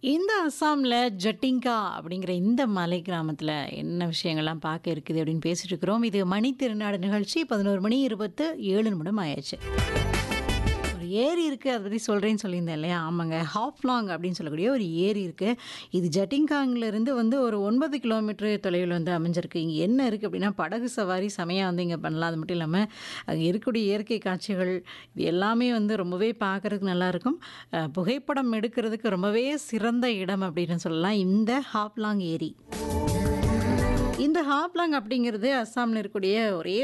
இந்த அஸ்ஸாம்ல ஜட்டிங்கா அப்படிங்கிற இந்த மலை கிராமத்துல என்ன விஷயங்கள்லாம் பார்க்க இருக்குது அப்படின்னு பேசிட்டு இருக்கிறோம். இது மணி திருநாடு நிகழ்ச்சி 11 மணி 27 நிமிடம் ஆயாச்சு. ஒரு ஏரி இருக்கு. அத பத்தி சொல்றேன்னு சொல்லியிருந்தேன் இல்லையா? ஆமாங்க. ஹாப்லாங் அப்படின்னு சொல்லக்கூடிய ஒரு ஏரி இருக்கு. இது ஜட்டிங்காங்லேருந்து வந்து ஒரு 9 கிலோமீட்டர் தொலைவில வந்து அமைஞ்சிருக்கு. இங்க என்ன இருக்கு அப்படின்னா, படகு சவாரி செமையா வந்து இங்க பண்ணலாம். அது மட்டும் இல்லாம, அங்க இருக்கக்கூடிய இயற்கை காட்சிகள் இது எல்லாமே வந்து ரொம்பவே பார்க்கறதுக்கு நல்லாயிருக்கும். அ புகைப்படம் எடுக்கிறதுக்கு ரொம்பவே சிறந்த இடம் அப்படின்னு சொல்லலாம். இந்த ஹாப்லாங் ஏரி. இந்த ஹாப்லாங் அப்படிங்கிறது அஸ்ஸாம்ல இருக்கக்கூடிய ஒரே